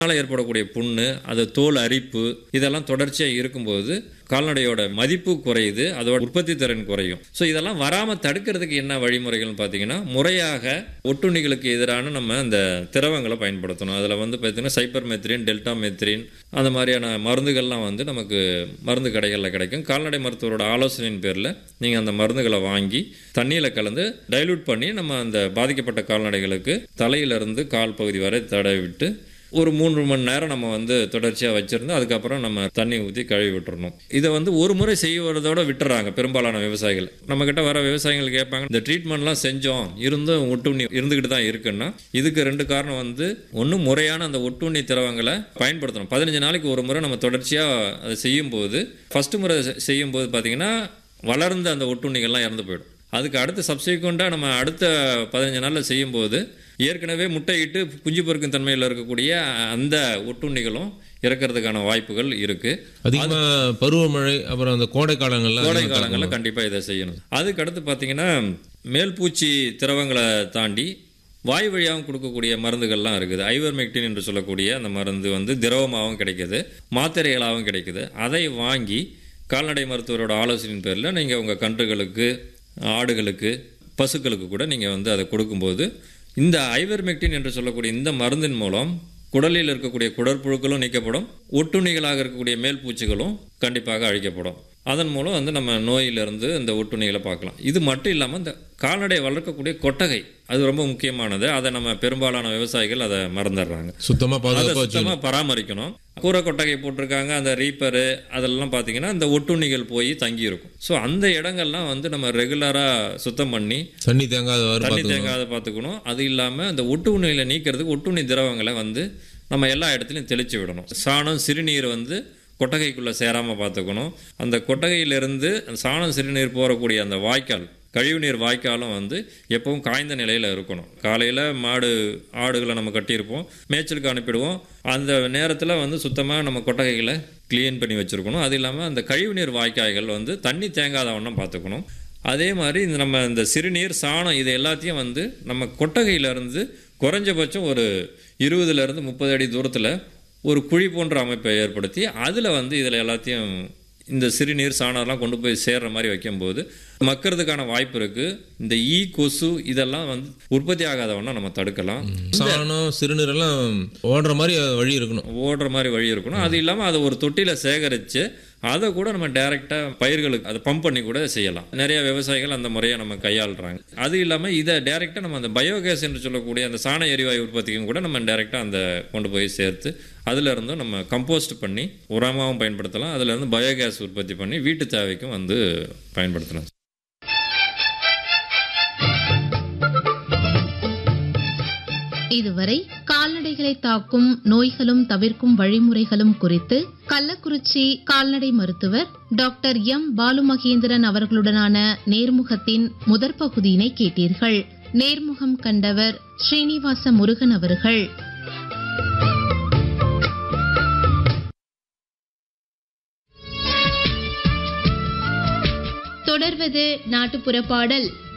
அதனால் ஏற்படக்கூடிய புண்ணு அது தோல் அரிப்பு இதெல்லாம் தொடர்ச்சியாக இருக்கும்போது கால்நடையோட மதிப்பு குறையுது அதோட உற்பத்தி திறன் குறையும் ஸோ இதெல்லாம் வராமல் தடுக்கிறதுக்கு என்ன வழிமுறைகள்னு பார்த்தீங்கன்னா முறையாக ஒட்டுண்ணிகளுக்கு எதிரான நம்ம அந்த திரவங்களை பயன்படுத்தணும் அதில் வந்து பார்த்தீங்கன்னா சைப்பர் மெத்ரின் டெல்டா மெத்ரின் அந்த மாதிரியான மருந்துகள்லாம் வந்து நமக்கு மருந்து கடைகளில் கிடைக்கும் கால்நடை மருத்துவரோட ஆலோசனையின் பேரில் நீங்கள் அந்த மருந்துகளை வாங்கி தண்ணியில் கலந்து டைலூட் பண்ணி நம்ம அந்த பாதிக்கப்பட்ட கால்நடைகளுக்கு தலையிலிருந்து கால் பகுதி வரை தடவி விட்டு ஒரு மூன்று மணி நேரம் நம்ம வந்து தொடர்ச்சியாக வச்சுருந்து அதுக்கப்புறம் நம்ம தண்ணி ஊற்றி கழுவி விட்டுறணும் இதை வந்து ஒரு முறை செய்வதோட விட்டுறாங்க பெரும்பாலான விவசாயிகள் நம்மக்கிட்ட வர விவசாயிகள் கேட்பாங்க இந்த ட்ரீட்மெண்ட்லாம் செஞ்சோம் இருந்தும் ஒட்டுண்ணி இருந்துக்கிட்டு தான் இருக்குன்னா இதுக்கு ரெண்டு காரணம் வந்து ஒன்று முறையான அந்த ஒட்டுண்ணி திரவங்களை பயன்படுத்தணும் பதினஞ்சு நாளைக்கு ஒரு முறை நம்ம தொடர்ச்சியாக அதை செய்யும்போது ஃபஸ்ட்டு முறை செ- செய்யும்போது பார்த்தீங்கன்னா வளர்ந்த அந்த ஒட்டுண்ணிகள்லாம் இறந்து போயிடும் அதுக்கு அடுத்து சப்சிக்வெண்ட்டாக நம்ம அடுத்த பதினஞ்சு நாளில் செய்யும்போது ஏற்கனவே முட்டையிட்டு குஞ்சு பொறுக்கும் தன்மையில் இருக்கக்கூடிய அந்த ஒட்டுண்ணிகளும் இறக்கிறதுக்கான வாய்ப்புகள் இருக்குது அதிகமா பருவமழை அப்புறம் அந்த கோடை காலங்கள்ல கோடை அதிகமா காலங்களில் கண்டிப்பாக இதை செய்யணும் அதுக்கு அடுத்து பார்த்தீங்கன்னா மேல்பூச்சி திரவங்களை தாண்டி வாய் வழியாகவும் கொடுக்கக்கூடிய மருந்துகள்லாம் இருக்குது ஐவர்மெக்டின் என்று சொல்லக்கூடிய அந்த மருந்து வந்து திரவமாகவும் கிடைக்குது மாத்திரைகளாகவும் கிடைக்குது அதை வாங்கி கால்நடை மருத்துவரோட ஆலோசனையின் பேரில் நீங்கள் உங்கள் கன்றுகளுக்கு ஆடுகளுக்கு பசுக்களுக்கு கூட நீங்கள் வந்து அதை கொடுக்கும்போது இந்த ஐவர்மெக்டின் என்று சொல்லக்கூடிய இந்த மருந்தின் மூலம் குடலில் இருக்கக்கூடிய குடற்புழுக்களும் நீக்கப்படும் ஒட்டுண்ணிகளாக இருக்கக்கூடிய மேல் பூச்சிகளும் கண்டிப்பாக அழிக்கப்படும் அதன் மூலம் வந்து நம்ம நோயிலிருந்து இந்த ஒட்டுண்ணிகளை பார்க்கலாம் இது மட்டும் இல்லாமல் இந்த கால்நடை வளர்க்கக்கூடிய கொட்டகை அது ரொம்ப முக்கியமானது அதை நம்ம பெரும்பாலான விவசாயிகள் அதை மறந்துடுறாங்க சுத்தமா அதை பாதுகாப்பா வச்சு சுத்தமாக பராமரிக்கணும் கூரை கொட்டகை போட்டிருக்காங்க அந்த ரீப்பரு அதெல்லாம் பார்த்தீங்கன்னா இந்த ஒட்டுண்ணிகள் போய் தங்கி இருக்கும் ஸோ அந்த இடங்கள்லாம் வந்து நம்ம ரெகுலராக சுத்தம் பண்ணி தண்ணி தேங்காதவாறு தண்ணி பார்த்துக்கணும் தேங்காத பார்த்துக்கணும் அது இல்லாமல் அந்த ஒட்டுண்ணிகளை நீக்கிறதுக்கு ஒட்டுண்ணி திரவங்களை வந்து நம்ம எல்லா இடத்துலையும் தெளித்து விடணும் சாணம் சிறுநீர் வந்து கொட்டகைக்குள்ளே சேராமல் பார்த்துக்கணும் அந்த கொட்டகையிலிருந்து அந்த சாணம் சிறுநீர் போகக்கூடிய அந்த வாய்க்கால் கழிவுநீர் வாய்க்காலும் வந்து எப்பவும் காய்ந்த நிலையில் இருக்கணும் காலையில் மாடு ஆடுகளை நம்ம கட்டியிருப்போம் மேய்ச்சலுக்கு அனுப்பிடுவோம் அந்த நேரத்தில் வந்து சுத்தமாக நம்ம கொட்டகைகளை க்ளீன் பண்ணி வச்சுருக்கணும் அது இல்லாமல் அந்த கழிவுநீர் வாய்க்காய்கள் வந்து தண்ணி தேங்காத வண்ணம் பார்த்துக்கணும் அதே மாதிரி இந்த நம்ம இந்த சிறுநீர் சாணம் இது எல்லாத்தையும் வந்து நம்ம கொட்டகையிலேருந்து குறைஞ்சபட்சம் ஒரு இருபதுலேருந்து முப்பது அடி தூரத்தில் ஒரு குழி போன்ற அமைப்பை ஏற்படுத்தி அதில் வந்து இதில் எல்லாத்தையும் இந்த சிறுநீர் சாணம்லாம் கொண்டு போய் சேர்ற மாதிரி வைக்கும்போது மக்கறதுக்கான வாய்ப்பு இருக்குது இந்த ஈ கொசு இதெல்லாம் வந்து உற்பத்தி ஆகாதவண்ணா நம்ம தடுக்கலாம் சாணம் சிறுநீர் எல்லாம் ஓடுற மாதிரி வழி இருக்கணும் ஓடுற மாதிரி வழி இருக்கணும் அது இல்லாமல் அதை ஒரு தொட்டியில் சேகரித்து அதை கூட நம்ம டைரெக்டாக பயிர்களுக்கு அதை பம்ப் பண்ணி கூட செய்யலாம் நிறைய விவசாயிகள் அந்த முறையை நம்ம கையாளுறாங்க அது இல்லாமல் இதை டைரெக்டாக நம்ம அந்த பயோகேஸ் என்று சொல்லக்கூடிய அந்த சாண எரிவாயு உற்பத்திக்கும் கூட நம்ம டைரெக்டாக அந்த கொண்டு போய் சேர்த்து அதுல இருந்தும் நம்ம கம்போஸ்ட் பண்ணி உரமாகவும் பயன்படுத்தலாம் அதுல இருந்து பயோகேஸ் உற்பத்தி பண்ணி வீட்டு தேவைக்கும் வந்து பயன்படுத்தலாம் இதுவரை கால்நடைகளை தாக்கும் நோய்களும் தவிர்க்கும் வழிமுறைகளும் குறித்து கள்ளக்குறிச்சி கால்நடை மருத்துவர் டாக்டர் எம் பாலுமகேந்திரன் அவர்களுடனான நேர்முகத்தின் முதற் பகுதியினை கேட்டீர்கள் நேர்முகம் கண்டவர் ஸ்ரீனிவாச முருகன் அவர்கள் தொடர்வது நாட்டுப்புற பாடல்